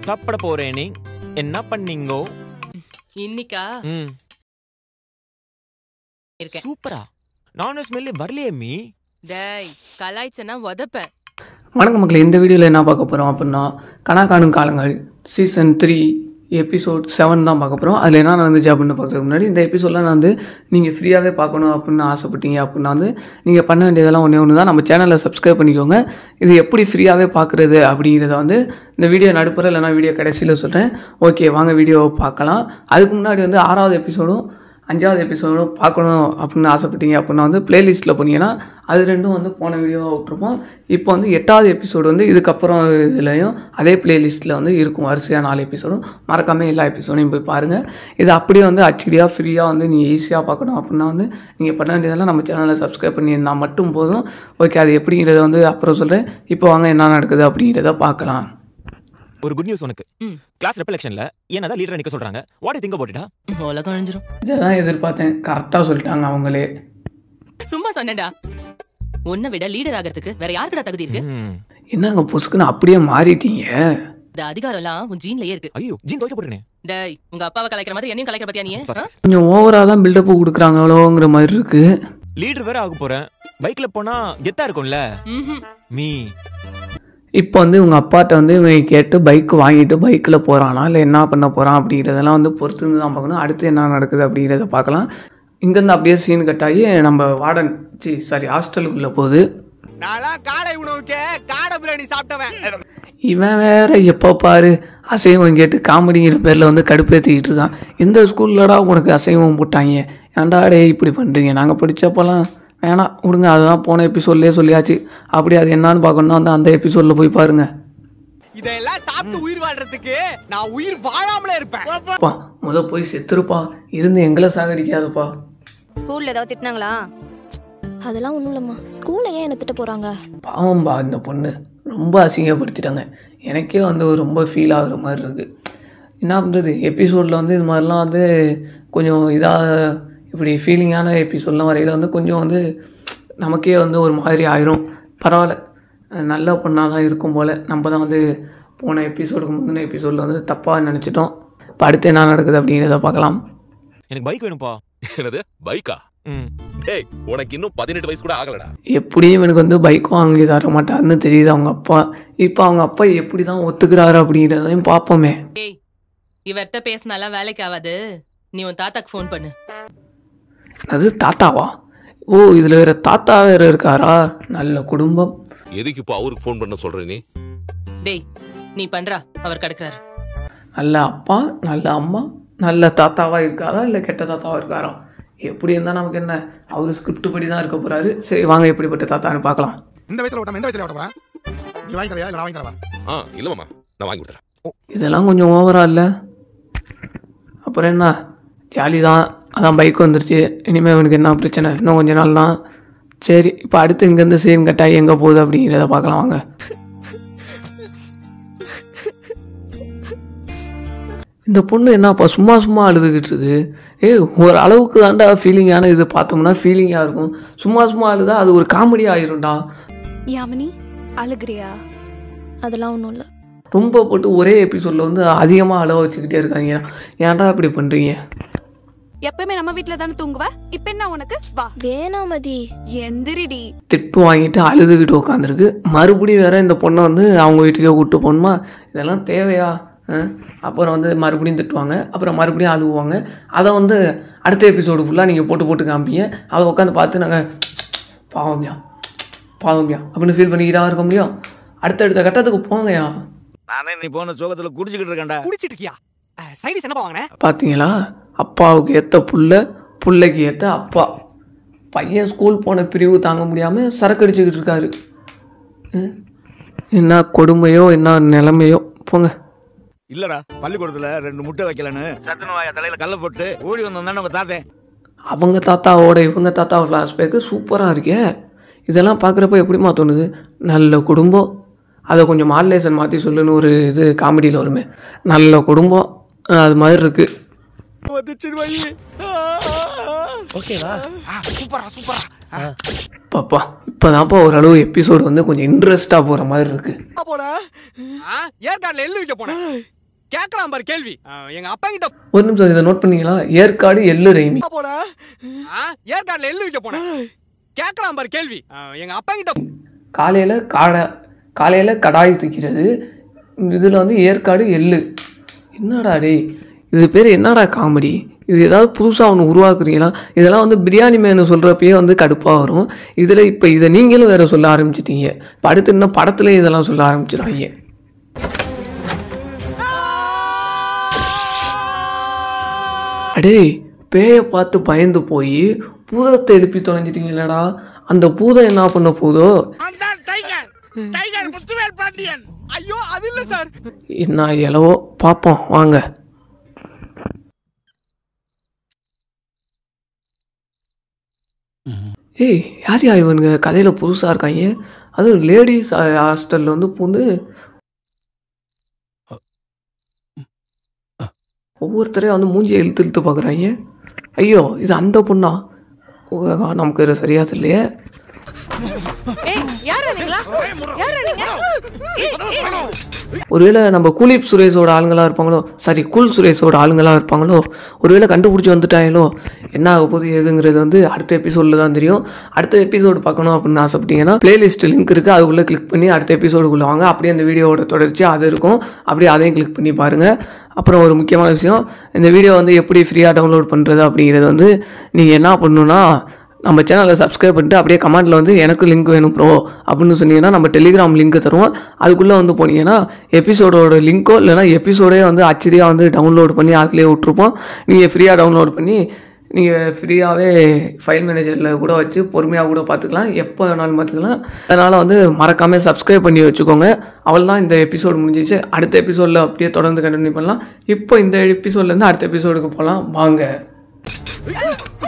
சாப்பிட போறேனே என்ன பண்ணீங்கோ இன்னிக்கா ம் இருக்கேன் சூப்பரா நானும் ஸ்மெல்லே வரலையே மீ டேய் கலாய்ச்சனா உதப்பேன் வணக்கம் மக்களே இந்த வீடியோவில் என்ன பார்க்க போகிறோம் அப்படின்னா கனா காணும் காலங்கள் சீசன் த்ரீ எபிசோட் செவன் தான் பார்க்க போகிறோம் அதில் என்ன நடந்துச்சு அப்படின்னு பார்க்கறதுக்கு முன்னாடி இந்த எபிசோடில் நான் வந்து நீங்கள் ஃப்ரீயாகவே பார்க்கணும் அப்படின்னு ஆசைப்பட்டீங்க அப்படின்னா வந்து நீங்கள் பண்ண வேண்டியதெல்லாம் ஒன்றே ஒன்று தான் நம்ம சேனலை சப்ஸ்கிரைப் பண்ணிக்கோங்க இது எப்படி ஃப்ரீயாகவே பார்க்குறது அப்படிங்கிறத வந்து இந்த வீடியோ நடுப்புற இல்லைனா வீடியோ கடைசியில் சொல்கிறேன் ஓகே வாங்க வீடியோவை பார்க்கலாம் அதுக்கு முன்னாடி வந்து ஆறாவது எபிசோடும் அஞ்சாவது எபிசோடும் பார்க்கணும் அப்படின்னு ஆசைப்பட்டீங்க அப்படின்னா வந்து பிளேலிஸ்ட்டில் போனீங்கன்னா அது ரெண்டும் வந்து போன வீடியோவாக விட்டுருப்போம் இப்போ வந்து எட்டாவது எபிசோடு வந்து இதுக்கப்புறம் இதுலேயும் அதே பிளேலிஸ்ட்டில் வந்து இருக்கும் வரிசையாக நாலு எபிசோடும் மறக்காமல் எல்லா எபிசோடையும் போய் பாருங்கள் இது அப்படியே வந்து ஹச்டியாக ஃப்ரீயாக வந்து நீங்கள் ஈஸியாக பார்க்கணும் அப்படின்னா வந்து நீங்கள் பண்ண வேண்டியதெல்லாம் நம்ம சேனலை சப்ஸ்கிரைப் பண்ணியிருந்தால் மட்டும் போதும் ஓகே அது எப்படிங்கிறத வந்து அப்புறம் சொல்கிறேன் இப்போ வாங்க என்ன நடக்குது அப்படிங்கிறத பார்க்கலாம் ஒரு குட் நியூஸ் உனக்கு ம். கிளாஸ் ரெப்பலெக்ஷன்ல என்னதான் லீடர் நிக்க சொல்றாங்க வாட் திங்க போட்டுட்டா உலகம் அழிஞ்சிரும் இதை தான் எதிர்பார்த்தேன் கரெக்டாக சொல்லிட்டாங்க அவங்களே சும்மா சொன்னேன்டா உன்னை விட லீடர் ஆகிறதுக்கு வேற யாருக்குடா தகுதி இருக்கு என்னங்க பொசுக்குன்னு அப்படியே மாறிட்டீங்க இந்த அதிகாரம்லாம் உன் ஜீன்லயே இருக்கு ஐயோ ஜீன் துவைக்க போட்டுனே டேய் உங்க அப்பாவை கலாய்க்கிற மாதிரி என்னையும் கலாய்க்கிற பத்தியா நீ ஆ? கொஞ்சம் ஓவராக தான் பில்டப் கொடுக்குறாங்களோங்கிற மாதிரி இருக்குது லீடர் வேற ஆக போறேன் பைக்ல போனா கெத்தா இருக்கும்ல ம்ஹும். மீ இப்போ வந்து இவங்க அப்பாட்ட வந்து இவன் கேட்டு பைக் வாங்கிட்டு பைக்கில் போகிறானா இல்லை என்ன பண்ண போகிறான் அப்படிங்கிறதெல்லாம் வந்து பொறுத்து இருந்து தான் பார்க்கணும் அடுத்து என்ன நடக்குது அப்படிங்கிறத பார்க்கலாம் இங்கேருந்து அப்படியே சீன் கட்டாகி நம்ம வார்டன் சி சாரி ஹாஸ்டலுக்குள்ளே போகுது நான்லாம் காலை உணவுக்கு காடை பிரியாணி சாப்பிட்டவன் இவன் வேற எப்போ பாரு அசைவம் கேட்டு காமெடிங்கிற பேரில் வந்து கடுப்பேற்றிக்கிட்டு இருக்கான் இந்த ஸ்கூல்லடா உனக்கு அசைவம் போட்டாங்க ஏன்டா டேய் இப்படி பண்ணுறீங்க நாங்கள் படித்தப்போலாம் வேணாம் விடுங்க அதுதான் போன எபிசோட்லேயே சொல்லியாச்சு அப்படி அது என்னன்னு பார்க்கணுன்னா வந்து அந்த எபிசோடில் போய் பாருங்கள் இதெல்லாம் சாப்பிட்டு உயிர் வாழ்றதுக்கு நான் உயிர் வாழாமலே இருப்பேன் அப்பா முத போய் செத்துருப்பா இருந்து எங்களை சாகடிக்காதப்பா ஸ்கூல்ல ஏதாவது திட்டினாங்களா அதெல்லாம் ஒன்றும் இல்லைம்மா ஸ்கூலில் ஏன் என்ன திட்ட போகிறாங்க பாவம்பா இந்த பொண்ணு ரொம்ப அசிங்கப்படுத்திட்டாங்க எனக்கே வந்து ஒரு ரொம்ப ஃபீல் ஆகுற மாதிரி இருக்குது என்ன பண்ணுறது எபிசோடில் வந்து இது மாதிரிலாம் வந்து கொஞ்சம் இதாக இப்படி ஃபீலிங்கான எபிசோட்லாம் வரையில் வந்து கொஞ்சம் வந்து நமக்கே வந்து ஒரு மாதிரி ஆயிரும் பரவாயில்ல நல்ல பொண்ணாக தான் இருக்கும் போல் நம்ம தான் வந்து போன எபிசோடுக்கு முந்தின எபிசோடில் வந்து தப்பாக நினச்சிட்டோம் இப்போ அடுத்து என்ன நடக்குது அப்படிங்கிறத பார்க்கலாம் எனக்கு பைக் வேணும்ப்பா என்னது பைக்கா ம் டேய் உனக்கு இன்னும் பதினெட்டு வயசு கூட ஆகலடா எப்படியும் இவனுக்கு வந்து பைக்கும் வாங்கி தர மாட்டாருன்னு தெரியுது அவங்க அப்பா இப்போ அவங்க அப்பா எப்படி தான் ஒத்துக்கிறாரு அப்படிங்கிறதையும் பார்ப்போமே டேய் இவர்கிட்ட பேசினாலாம் வேலைக்கு ஆகாது நீ உன் தாத்தாக்கு ஃபோன் பண்ணு அது தாத்தாவா ஓ இதில் வேற தாத்தா வேற இருக்காரா நல்ல குடும்பம் எதுக்கு இப்போ அவருக்கு ஃபோன் பண்ண சொல்ற நீ டேய் நீ பண்றா அவர் கிடக்குறாரு நல்ல அப்பா நல்ல அம்மா நல்ல தாத்தாவா இருக்காரா இல்லை கெட்ட தாத்தாவா இருக்காரா எப்படி இருந்தால் நமக்கு என்ன அவர் ஸ்கிரிப்ட் படி தான் இருக்க போறாரு சரி வாங்க எப்படிப்பட்ட தாத்தான்னு பார்க்கலாம் இந்த வயசுல ஓட்டாம எந்த வயசுல ஓட்ட போறேன் நீ வாங்கி தரையா இல்ல நான் வாங்கி தரவா ஆ இல்ல மாமா நான் வாங்கி கொடுத்துறேன் இதெல்லாம் கொஞ்சம் ஓவரா இல்லை அப்புறம் என்ன ஜாலி தான் அதான் பைக் வந்துருச்சு இனிமேல் இவனுக்கு என்ன பிரச்சனை இன்னும் கொஞ்ச நாள் தான் சரி இப்போ அடுத்து இங்கேருந்து சீன் கட்டாயி எங்கே போகுது அப்படிங்கிறத பார்க்கலாம் வாங்க இந்த பொண்ணு என்னப்பா சும்மா சும்மா அழுதுகிட்டு இருக்கு ஏய் ஒரு அளவுக்கு தாண்டா ஃபீலிங்கான இது பார்த்தோம்னா ஃபீலிங்காக இருக்கும் சும்மா சும்மா அழுதா அது ஒரு காமெடி ஆயிரும்டா யாமினி அழுகிறியா அதெல்லாம் ஒன்றும் இல்லை ரொம்ப போட்டு ஒரே எபிசோடில் வந்து அதிகமாக அளவு வச்சுக்கிட்டே இருக்காங்க ஏன்டா இப்படி பண்ணுறீங்க எப்பவுமே நம்ம வீட்ல தானே தூங்குவ இப்ப என்ன உனக்கு வா வேணாம் மதி எந்திரிடி திட்டு வாங்கிட்டு அழுதுகிட்டு உட்காந்துருக்கு மறுபடியும் வேற இந்த பொண்ணை வந்து அவங்க வீட்டுக்கே கூப்பிட்டு போகணுமா இதெல்லாம் தேவையா அஹ்? அப்புறம் வந்து மறுபடியும் திட்டுவாங்க அப்புறம் மறுபடியும் அழுவாங்க அதை வந்து அடுத்த எபிசோடு ஃபுல்லாக நீங்கள் போட்டு போட்டு காமிப்பீங்க அதை உட்காந்து பார்த்து நாங்கள் பாவம்யா பாவம்யா அப்படின்னு ஃபீல் பண்ணிக்கிட்டா இருக்க முடியும் அடுத்தடுத்த கட்டத்துக்கு போங்கயா நானே நீ போன சோகத்துல குடிச்சுக்கிட்டு இருக்கேன்டா குடிச்சிட்டு இருக்கியா சைடிஸ் என்னப்பா வாங்கினேன் பார்த்தீங்களா அப்பாவுக்கு ஏற்ற புள்ள புள்ளைக்கு ஏற்ற அப்பா பையன் ஸ்கூல் போன பிரிவு தாங்க முடியாமல் சரக்கு அடிச்சுக்கிட்டு இருக்காரு ம். என்ன கொடுமையோ என்ன நிலைமையோ போங்க இல்லடா பள்ளிக்கூடத்துல ரெண்டு முட்டை வைக்கலன்னு சத்துண வாய தலையில கல்ல போட்டு ஓடி வந்தானே உங்க தாத்தேன் அவங்க தாத்தாவோட இவங்க தாத்தா ஃப்ளாஷ்பேக்கு சூப்பராக இருக்கே இதெல்லாம் பார்க்குறப்ப எப்படிம்மா தோணுது நல்ல குடும்பம் அதை கொஞ்சம் மாடுலேஷன் மாற்றி சொல்லுன்னு ஒரு இது காமெடியில் வருமே நல்ல குடும்பம் அஹ் அது மாதிரி இருக்குது வந்துச்சு வை ஓகேவா சூப்பரா சூப்பரா பாப்பா இப்போதான்ப்பா ஓரளவு எபிசோடு வந்து கொஞ்சம் இன்ட்ரெஸ்டாக போகிற மாதிரி இருக்குது போல ஏற்காடுல எள்ளு வைக்க போனேன் கேக்குறான் பாரு கேள்வி அஹ், எங்க அப்பா கிட்ட ஒரு நிமிஷம் இதை நோட் பண்ணீங்களா ஏற்காடு எள்ளு ரைமி போட ஆ, ஏற்காடுல எள்ளு விற்க போனேன் கேக்குறான் பாரு கேள்வி அஹ், எங்க அப்பா கிட்ட காலையில் காடை காலையில் கடாய் தூக்கிறது இதில் வந்து ஏற்காடு எள்ளு என்னடா டேய் இது பேர் என்னடா காமெடி இது ஏதாவது புதுசாக ஒன்று உருவாக்குறீங்களா இதெல்லாம் வந்து பிரியாணி மேனு சொல்கிறப்பயே வந்து கடுப்பாக வரும் இதில் இப்போ இதை நீங்களும் வேறு சொல்ல ஆரம்பிச்சிட்டீங்க இப்போ அடுத்து இன்னும் படத்துலேயே இதெல்லாம் சொல்ல ஆரம்பிச்சிடுவாங்க அடே பேயை பார்த்து பயந்து போய் பூதத்தை எழுப்பி தொலைஞ்சிட்டீங்களடா அந்த பூதம் என்ன பண்ண போதோ டைகர் டைகர் முத்துவேல் பாண்டியன் ஐயோ அது இல்ல சார் என்ன எலவோ பார்ப்போம் வாங்க ஏய் யார் யார் இவனுங்க கதையில் புதுசாக இருக்காங்க அதுவும் லேடிஸ் ஹாஸ்டலில் வந்து பூந்து ஒவ்வொருத்தரையும் வந்து மூஞ்சியை இழுத்து இழுத்து பார்க்குறாங்க ஐயோ இது அந்த பொண்ணா ஓ, நமக்கு இது சரியா இல்லையே ஏய் யாரா நீங்களா யாரா நீங்க ஒருவேளை நம்ம கூலிப் சுரேஷோட ஆளுங்களா இருப்பாங்களோ சாரி கூல் சுரேஷோட ஆளுங்களா இருப்பாங்களோ ஒருவேளை கண்டுபிடிச்சி வந்துட்டாங்களோ என்ன ஆக போகுது எதுங்கிறது வந்து அடுத்த எபிசோடில் தான் தெரியும் அடுத்த எபிசோடு பார்க்கணும் அப்படின்னு ஆசைப்பட்டீங்கன்னா பிளேலிஸ்ட் லிங்க் இருக்குது அதுக்குள்ளே கிளிக் பண்ணி அடுத்த எபிசோடுக்குள்ளே வாங்க அப்படியே அந்த வீடியோவோட தொடர்ச்சி அது இருக்கும் அப்படியே அதையும் கிளிக் பண்ணி பாருங்கள் அப்புறம் ஒரு முக்கியமான விஷயம் இந்த வீடியோ வந்து எப்படி ஃப்ரீயாக டவுன்லோட் பண்ணுறது அப்படிங்கிறது வந்து நீங்கள் என்ன பண்ணணும்னா நம்ம சேனலை சப்ஸ்கிரைப் பண்ணிட்டு அப்படியே கமெண்ட்டில் வந்து எனக்கு லிங்க் வேணும் ப்ரோ அப்படின்னு சொன்னீங்கன்னா நம்ம டெலிகிராம் லிங்க் தருவோம் அதுக்குள்ளே வந்து போனீங்கன்னா எபிசோடோட லிங்க்கோ இல்லைனா எபிசோடே வந்து அச்சடியாக வந்து டவுன்லோட் பண்ணி அதிலே விட்ருப்போம் நீங்கள் ஃப்ரீயாக டவுன்லோட் பண்ணி நீங்கள் ஃப்ரீயாகவே ஃபைல் மேனேஜரில் கூட வச்சு பொறுமையாக கூட பார்த்துக்கலாம் எப்போ வேணாலும் பார்த்துக்கலாம் அதனால் வந்து மறக்காமல் சப்ஸ்கிரைப் பண்ணி வச்சுக்கோங்க அவள் தான் இந்த எபிசோடு முடிஞ்சிச்சு அடுத்த எபிசோடில் அப்படியே தொடர்ந்து கண்டினியூ பண்ணலாம் இப்போ இந்த எபிசோட்லேருந்து அடுத்த எபிசோடுக்கு போகலாம் வாங்க